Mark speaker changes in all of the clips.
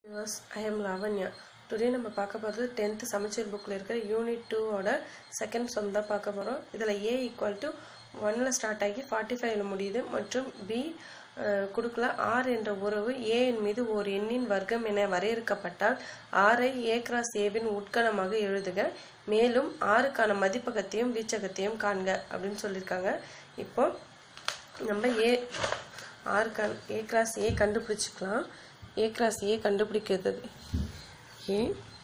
Speaker 1: viewers I am Lavanya today நம்ம பார்க்க போகிறது டென்த்து சமச்சீர் புக்கில் இருக்கிற யூனிட் டூவோட செகண்ட் சம் தான் பார்க்க போகிறோம் இதில் ஏ ஈக்குவல் டு ஒன்னில் ஸ்டார்ட் ஆகி ஃபார்ட்டி ஃபைவ்ல முடியுது மற்றும் பி கொடுக்கல ஆர் என்ற உறவு ஏ என் மீது ஓர் எண்ணின் வர்க்கம் என வரையறுக்கப்பட்டால் ஆரை ஏ கிராஸ் ஏவின் உட்கணமாக எழுதுக மேலும் ஆறுக்கான மதிப்பகத்தையும் வீச்சகத்தையும் காண்க அப்படின்னு சொல்லியிருக்காங்க இப்போ நம்ம ஏ ஆறுக்கான ஏ cross A கண்டுபிடிச்சிக்கலாம் A cross A கண்டுபிடிக்கிறது A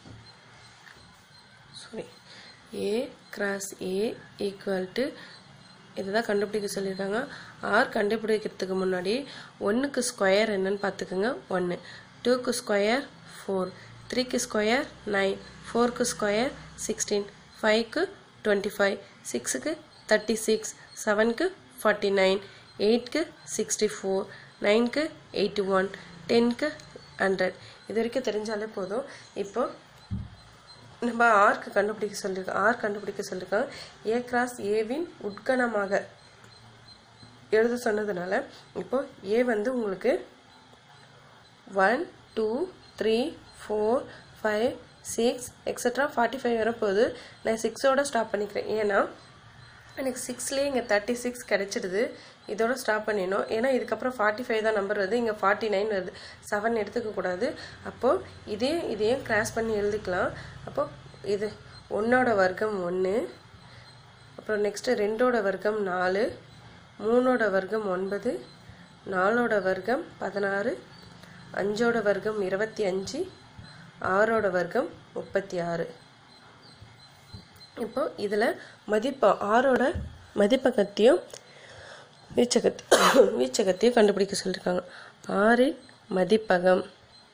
Speaker 1: sorry A cross A equal to இதுதான் கண்டுபிடிக்க சொல்லியிருக்காங்க ஆர் கண்டுபிடிக்கிறதுக்கு முன்னாடி ஒன்றுக்கு ஸ்கொயர் என்னன்னு பார்த்துக்கோங்க ஒன்று டூக்கு ஸ்கொயர் ஃபோர் த்ரீக்கு ஸ்கொயர் நைன் ஃபோருக்கு ஸ்கொயர் சிக்ஸ்டீன் ஃபைவ்க்கு டுவெண்ட்டி ஃபைவ் சிக்ஸுக்கு தேர்ட்டி சிக்ஸ் செவனுக்கு ஃபார்ட்டி நைன் எயிட்க்கு சிக்ஸ்டி ஃபோர் நைன்க்கு எயிட்டி ஒன் டென்க்கு ஹண்ட்ரட் இது வரைக்கும் தெரிஞ்சாலே போதும் இப்போ நம்ம ஆர்க்கு கண்டுபிடிக்க சொல்லியிருக்கோம் ஆர் கண்டுபிடிக்க சொல்லியிருக்கோம் ஏ கிராஸ் ஏவின் உட்கணமாக எழுத சொன்னதுனால இப்போ ஏ வந்து உங்களுக்கு one two three four five six extra forty five வரப்போகுது நான் சிக்ஸோட ஸ்டாப் பண்ணிக்கிறேன் ஏன்னா எனக்கு சிக்ஸ்லேயே இங்கே தேர்ட்டி சிக்ஸ் கிடச்சிடுது இதோட ஸ்டாப் பண்ணிடணும் ஏன்னா இதுக்கப்புறம் ஃபார்ட்டி ஃபைவ் தான் நம்பர் வருது இங்கே ஃபார்ட்டி நைன் வருது செவன் எடுத்துக்கக்கூடாது அப்போது இதே இதையும் கிராஸ் பண்ணி எழுதிக்கலாம் அப்போது இது ஒன்றோட வர்க்கம் ஒன்று அப்புறம் நெக்ஸ்ட்டு ரெண்டோட வர்க்கம் நாலு மூணோட வர்க்கம் ஒன்பது நாலோட வர்க்கம் பதினாறு அஞ்சோட வர்க்கம் இருபத்தி அஞ்சு ஆறோட வர்க்கம் முப்பத்தி ஆறு இப்போ இதில் மதிப்ப ஆறோட மதிப்பகத்தையும் வீச்சகத்தை வீச்சகத்தையும் கண்டுபிடிக்க சொல்லியிருக்காங்க ஆறின் மதிப்பகம்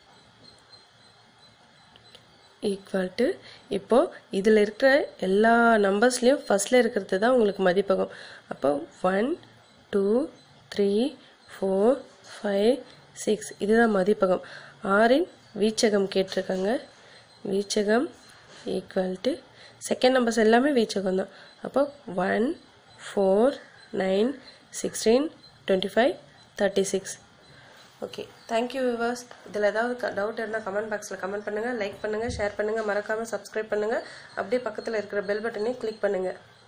Speaker 1: ஈக்குவல் டு இப்போது இதில் இருக்கிற எல்லா நம்பர்ஸ்லேயும் ஃபஸ்ட்டில் இருக்கிறது தான் உங்களுக்கு மதிப்பகம் அப்போ one two three four five six இதுதான் மதிப்பகம் ஆறின் வீச்சகம் கேட்டிருக்காங்க வீச்சகம் ஈக்குவல் டு செகண்ட் நம்பர்ஸ் எல்லாமே வீச்சகம் தான் அப்போ one four nine sixteen twenty five thirty six okay thank you viewers இதில் ஏதாவது டவுட் இருந்தால் கமெண்ட் பாக்ஸில் கமெண்ட் பண்ணுங்கள் லைக் பண்ணுங்கள் ஷேர் பண்ணுங்கள் மறக்காமல் சப்ஸ்கிரைப் பண்ணுங்கள் அப்படியே பக்கத்தில் இருக்கிற பெல் பட்டனையும் கிளிக் பண்ணுங்கள்